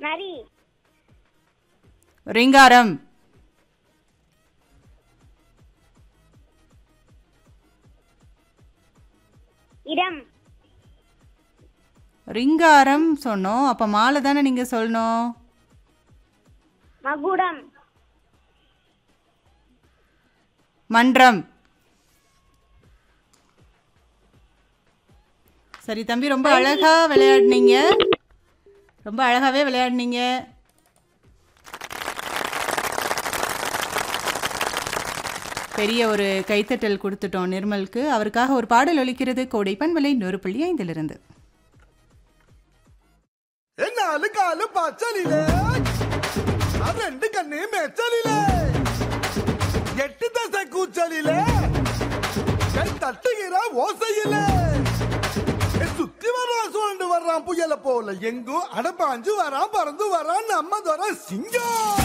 நரி ரிங்காரம் இடம் ரிங்காரம் சொன்னோம் அப்போ மாலை தானே நீங்கள் சொல்லணும் மகுடம் மன்றம் சரி தம்பி ரொம்ப அழகா விளையாடுனீங்க ரொம்ப அழகாவே விளையாடுனீங்க பெரிய ஒரு கைத்தட்டல் கொடுத்துட்டோம் நிர்மலுக்கு அவருக்காக ஒரு பாடல் ஒலிக்கிறது கோடைப்பன் விலை நூறு புள்ளி ஐந்திலிருந்து നാല് കാല് പച്ചലിലേ ആ രണ്ട് കണ്ണേ മെച്ചലിലേ എട്ട് ദശ കൂച്ചലിലേ கை தட்டுகிற ஓசையிலே ஏ, சுத்தி வர்றான் சுழண்டு வர்றான் புயல போல எங்கும் அடப்பாஞ்சு வரான் பறந்து வரான் நம்ம துறை சிங்கம்